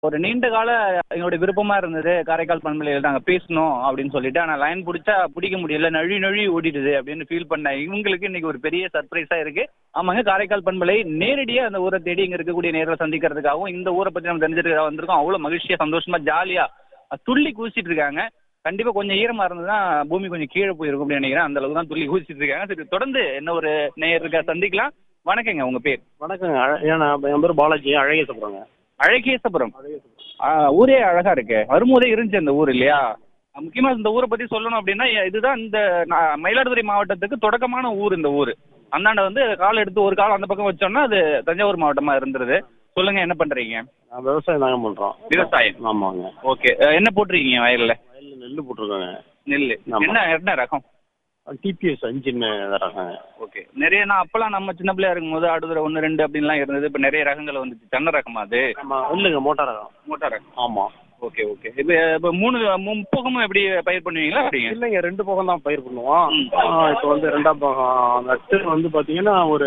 ஒரு நீண்ட கால எங்களுடைய விருப்பமா இருந்தது காரைக்கால் பண்பலையில் நாங்கள் பேசணும் அப்படின்னு சொல்லிட்டு ஆனால் லைன் பிடிச்சா பிடிக்க முடியல நழி நழி ஓடிடுது அப்படின்னு ஃபீல் பண்ண இவங்களுக்கு இன்னைக்கு ஒரு பெரிய சர்ப்ரைஸா இருக்கு ஆமாங்க காரைக்கால் பண்பலை நேரடியாக அந்த ஊரை தேடி இங்க இருக்கக்கூடிய நேரில் சந்திக்கிறதுக்காகவும் இந்த ஊரை பத்தி நம்ம தெரிஞ்சுட்டு வந்திருக்கோம் அவ்வளோ மகிழ்ச்சியா சந்தோஷமா ஜாலியா துள்ளி குதிச்சிட்டு இருக்காங்க கண்டிப்பா கொஞ்சம் ஈரமா இருந்ததுன்னா பூமி கொஞ்சம் கீழே போயிருக்கும் அப்படின்னு நினைக்கிறேன் அந்த அளவுக்கு தான் துள்ளி குதிச்சிட்டு இருக்காங்க சரி தொடர்ந்து என்ன ஒரு நேயர் இருக்கா சந்திக்கலாம் வணக்கங்க உங்க பேர் வணக்கங்க அழ- ஏன் நான் என் பேர் பாலாஜி அழகேசபுரங்க அழகேசபுரம் ஆ, ஊரே அழகா இருக்கு வரும்போதே இருந்துச்சு அந்த ஊர் இல்லையா முக்கியமா இந்த ஊரை பத்தி சொல்லணும் அப்படின்னா இதுதான் இந்த நா- மயிலாடுதுறை மாவட்டத்துக்கு தொடக்கமான ஊர் இந்த ஊர் அந்தாண்ட வந்து கால் எடுத்து ஒரு கால் அந்த பக்கம் வச்சோம்னா அது தஞ்சாவூர் மாவட்டமா இருந்துருது சொல்லுங்க என்ன பண்றீங்க நான் விவசாயம் தாங்க பண்ணுறோம் விவசாயம் ஆமாங்க ஓகே என்ன போட்டிருக்கீங்க வயல்ல வயலில் நெல் போட்டிருக்கோங்க நெல் ஆமா. என்ன என்ன ரகம் டிபிஎஸ் அஞ்சுன்னு தராங்க ஓகே நிறைய நான் அப்பெல்லாம் நம்ம சின்ன பிள்ளையா இருக்கும்போது ஆடுதுறை ஒன்று ரெண்டு அப்படின்லாம் இருந்தது இப்போ நிறைய ரகங்கள் வந்துச்சு தென்னை ரகமா அது ஆமாம் இல்லைங்க மோட்டார் ரகம் மோட்டார் ரகம் ஆமாம் ஓகே ஓகே இப்போ இப்போ மூணு முப்பகமும் எப்படி பயிர் பண்ணுவீங்களா அப்படிங்க இல்லைங்க ரெண்டு பக்கம் தான் பயிர் பண்ணுவோம் ம். இப்போ வந்து ரெண்டாம் பக்கம் நட்டு வந்து பார்த்தீங்கன்னா ஒரு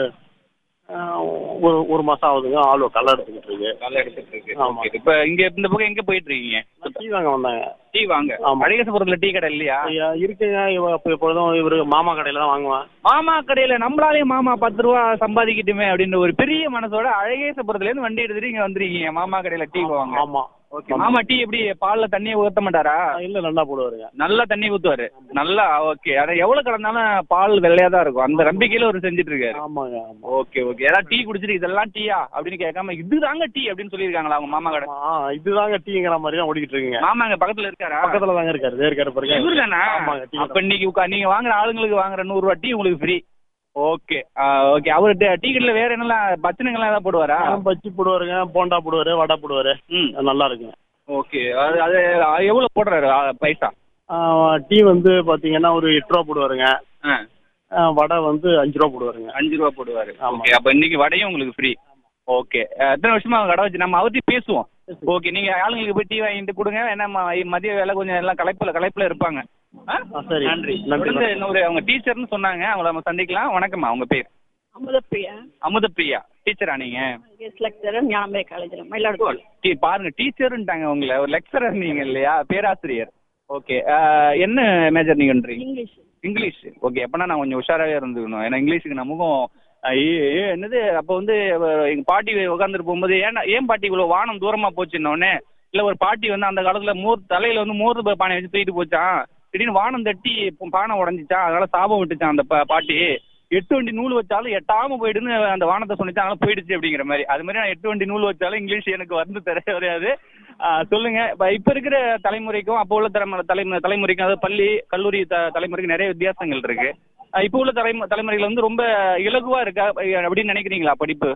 ஆ, ஒரு ஒரு மாதம் ஆகுதுங்க ஆளு களை எடுத்துக்கிட்டு இருக்கு நல்லா எடுத்துட்டு இருக்கு ஆமா. ஓகே இப்போ இங்க இந்த பக்கம் எங்க போயிட்டு இருக்கீங்க நான் டீ வாங்க வந்தாங்க டீ வாங்க ஆமா. அழகேசபுரத்துல டீ கடை இல்லையா ஐயா, இருக்குங்க இவ இப்போ எப்பொழுதும் இவரு மாமா கடையில் தான் வாங்குவேன் மாமா கடையில நம்மளாலே மாமா பத்து ரூபா சம்பாதிக்கட்டுமே அப்படின்னு ஒரு பெரிய மனசோட அழகேசபுரத்துல இருந்து வண்டி எடுத்துட்டு இங்க வந்திருக்கீங்க மாமா கடையில டீ வாங்க ஆமாம் ஓகே மாமா டீ எப்படி பால்ல தண்ணியை ஊத்த மாட்டாரா இல்லை நல்லா போடுவாருங்க நல்லா தண்ணி ஊத்துவாரு நல்லா ஓகே ஆனா எவ்வளவு கலந்தாலும் பால் வெள்ளையா தான் இருக்கும் அந்த நம்பிக்கையில ஒரு செஞ்சுட்டு இருக்காரு ஆமாங்க ஆமாம் ஓகே ஓகே ஏதாவது டீ குடிச்சிட்டு இதெல்லாம் டீயா அப்படின்னு கேட்காம இதுதாங்க டீ அப்படின்னு சொல்லியிருக்காங்களா அவங்க மாமா கடை ஆ இதுதாங்க டீங்கிற மாதிரி தான் ஓடிக்கிட்டு இருக்குங்க மாமா அங்க பக்கத்துல இருக்காரா பக்கத்துல தாங்க இருக்காரு வேர்க்காரு பாருங்க இவருதானா ஆமாங்க டீ அப்ப இன்னைக்கு உக்கா- நீங்க வாங்குற ஆளுங்களுக்கு வாங்குற நூறு ரூபா டீ உங்களுக்கு ஃப்ரீ ஓகே ஓகே அவரு டீ டீ கடையில வேற என்னெல்லாம் பச்சனைகள்லாம் ஏதாவது போடுவாரா பச்சி போடுவாருங்க போண்டா போடுவாரு வடை போடுவாரு ம் நல்லா இருக்குங்க ஓகே அது அது எவ்வளவு போடுறாரு ஆ, பைசா ஆ, டீ வந்து பாத்தீங்கன்னா ஒரு எட்டு ரூபா போடுவாருங்க ஆ, ஆ, வடை வந்து அஞ்சு ரூபா போடுவாருங்க அஞ்சு ரூபா போடுவாரு ஆமா. ஓகே அப்ப இன்னைக்கு வடையும் உங்களுக்கு ஃப்ரீ ஓகே எத்தனை வருஷமா கடை வச்சு நம்ம அவர்கிட்ட பேசுவோம் ஓகே நீங்க ஆளுங்களுக்கு போய் டீ வாங்கிட்டு கொடுங்க ஏன்னா ம- மதிய வேலை கொஞ்சம் எல்லாம் களைப்புல களைப்புல இருப்பாங்க ஆ? ஆ, சரி. நன்றி நன்றி. தொடர்ந்து இன்னொரு அவங்க டீச்சர்னு சொன்னாங்க அவங்கள நம்ம சந்திக்கலாம் வணக்கம்மா உங்க பேர் அமுதப்பிரியா அமுதப்பிரியா டீச்சரா நீங்க கெஸ்ட் லெக்சரர் ஞானமேரி காலேஜில் மயிலாடுதுறை டீ பாருங்க டீச்சர்ன்ட்டாங்க உங்களை ஒரு லெக்சரர் நீங்க இல்லையா பேராசிரியர் ஓகே என்ன மேஜர் நீங்க பண்றீங்க இங்கிலீஷ் இங்கிலீஷ் ஓகே அப்பனா நான் கொஞ்சம் உஷாராவே இருந்துக்கணும் ஏன்னா இங்கிலீஷுக்கு நமக்கும் அஹ், ஏ- ஏ- என்னது அப்போ வந்து அஹ், எங்க பாட்டி உட்காந்துட்டு போகும்போது ஏன்னா ஏன் பாட்டி இவ்வளோ வானம் தூரமா போச்சுன்னொடனே இல்லை ஒரு பாட்டி வந்து அந்த காலத்துல மோர் தலையில வந்து மோர் பானை வச்சு தூக்கிட்டு போச்சான் திடீர்னு வானம் தட்டி ப- பானை உடஞ்சிச்சான் அதனால சாபம் விட்டுச்சான் அந்த பா- பாட்டி எட்டு வண்டி நூல் வச்சாலும் எட்டாம போயிடுன்னு அந்த வானத்தை சொன்னிச்சு அதனால போயிடுச்சு அப்படிங்கிற மாதிரி அது மாதிரி நான் எட்டு வண்டி நூல் வச்சாலும் இங்கிலீஷ் எனக்கு வந்து தர வரையாது ஆஹ் சொல்லுங்க இப்ப இப்ப இருக்கிற தலைமுறைக்கும் அப்போ உள்ள தலைமுறை தலைமுறை தலைமுறைக்கும் அதாவது பள்ளி கல்லூரி த- தலைமுறைக்கு நிறைய வித்தியாசங்கள் இருக்கு ஆஹ் இப்போ உள்ள தலைமு தலைமுறைகள் வந்து ரொம்ப இலகுவா இருக்கா அஹ் அப்படின்னு நினைக்கிறீங்களா படிப்பு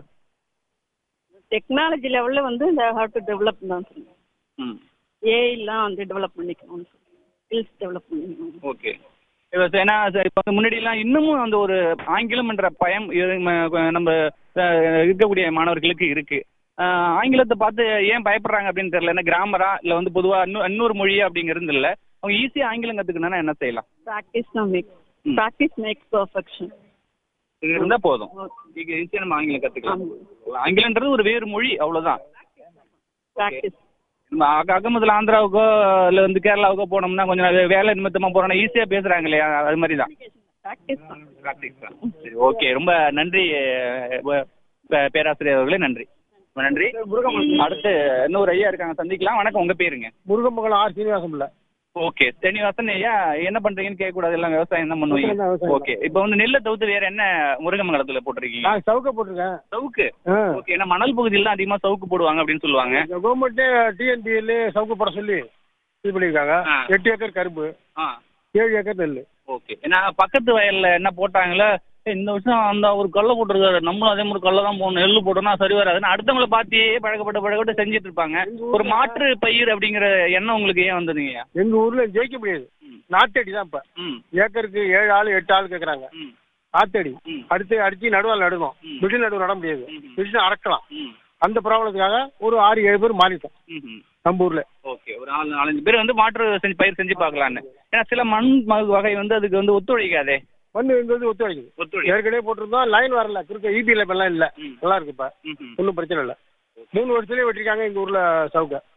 டெக்னாலஜி லெவலில் வந்து இந்த ஹார்ட் டு டெவலப் தான் சொல்லுங்க ம் ஏஐலாம் வந்து டெவலப் பண்ணிக்கணும் ஸ்கில்ஸ் டெவலப் பண்ணிக்கணும் ஓகே இப்போ ச- ஏன்னா ச- இப்போ வந்து முன்னாடிலாம் இன்னமும் அந்த ஒரு ஆங்கிலம் என்ற பயம் இரு- ம- நம்ம அஹ், இருக்கக்கூடிய மாணவர்களுக்கு இருக்கு அஹ், ஆங்கிலத்தை பார்த்து ஏன் பயப்படுறாங்க அப்படின்னு தெரியல என்ன கிராமரா இல்லை வந்து பொதுவாக இன்னும் இன்னொரு மொழியா அப்படிங்கிறது இல்லை அவங்க ஈஸியாக ஆங்கிலம் கற்றுக்கணும்னா என்ன செய்யலாம் ப்ராக்டிஸ் தான் மேக் ம். ப்ராக்டிஸ் மேக்ஸ் பர்ஃபெக்ஷன் இது இருந்தால் போதும் ஓகே ஈஸியாக ஈஸியாக நம்ம ஆங்கிலம் கற்றுக்கலாம் ஆங்கிலன்றது ஒரு வேறு மொழி அவ்வளோதான் ப்ராக்டிஸ் நம்ம அக அகமதுல ஆந்திராவுக்கோ இல்லை வந்து கேரளாவுக்கோ போனோம்னா கொஞ்சம் வே- வேலை நிமித்தமாக போகிறோம்னா ஈஸியாக பேசுகிறாங்க இல்லையா அது மாதிரி தான் ப்ராக்டிஸ் தான் பிராக்டிஸ் தான் சரி ஓகே ரொம்ப நன்றி அஹ், ப- ப- பேராசிரியர் அவர்களே நன்றி ரொம்ப நன்றி அடுத்து இன்னொரு ஐயா இருக்காங்க சந்திக்கலாம் வணக்கம் உங்க பேருங்க முருகமங்கலம் ஆர் சீனிவாசம் இல்ல ஓகே தெனிவாசன் ஐயா என்ன பண்றீங்கன்னு கேட்க கூடாது எல்லாம் விவசாயம் தான் விவசாயம் தான், பண்ணுவீங்க விவசாயம் ஓகே இப்போ வந்து நெல்லை தவிர்த்து வேற என்ன முருகமங்கலத்துல போட்டிருக்கீங்க நான் சவுக்க போட்டிருக்கேன் சவுக்கு ஓகே ஏன்னா மணல் பகுதியில் தான் அதிகமா சவுக்கு போடுவாங்க அப்படின்னு சொல்லுவாங்க கவர்மெண்ட்டே டிஎன்பிஎல் சவுக்கு போட சொல்லி இது பண்ணியிருக்காங்க ஆ. எட்டு ஏக்கர் கரும்பு ஆ ஏழு ஏக்கர் நெல் ஓகே ஏன்னா பக்கத்து வயல்ல என்ன போட்டாங்களே "ஏய், இந்த வருஷம் அந்த ஒரு கல்லை போட்டிருக்காரு நம்மளும் அதே மாதிரி கல்லை தான் போடணும் நெல் போட்டோம்னா சரி வராதுன்னு அடுத்தவங்கள பார்த்து பழக்கப்பட்ட பழக்கப்பட்டு செஞ்சுட்டு இருப்பாங்க ஒரு மாற்று பயிர் அப்படிங்கிற எண்ணம் உங்களுக்கு ஏன் வந்ததுங்க எங்க ஊர்ல ஜெயிக்க முடியாது ம். நாத்தடி தான் இப்ப ம் ஏக்கருக்கு ஏழு ஆள் எட்டு ஆள் கேக்குறாங்க ம் நாத்தடி ம். அடுத்து அடிச்சு நடுவால் நடுவோம் ம். மிடில் நடுவு நட முடியாது ம். மிடில் அறக்கலாம் ம் அந்த ப்ராப்ளத்துக்காக ஒரு ஆறு ஏழு பேர் மாறிட்டோம் ம் நம்ம ஊர்ல ஓகே ஒரு நாலு நாலஞ்சு பேர் வந்து மாற்று செஞ்சு பயிர் செஞ்சு பார்க்கலான்னு ஏன்னா சில மண் ம- வகை வந்து அதுக்கு வந்து ஒத்துழைக்காதே மண்ணு இங்க வந்து ஒத்துழைக்குது ஒத்துழை ஏற்கனவே போட்டிருந்தோம் லைன் வரல குறுக்க இபி லைன் எல்லாம் இல்ல ம். நல்லா இருக்கு இப்ப ம் ஒன்றும் பிரச்சனை இல்லை மூணு வருஷத்துலேயே வெட்டிருக்காங்க எங்கள் ஊரில் சவுக்கை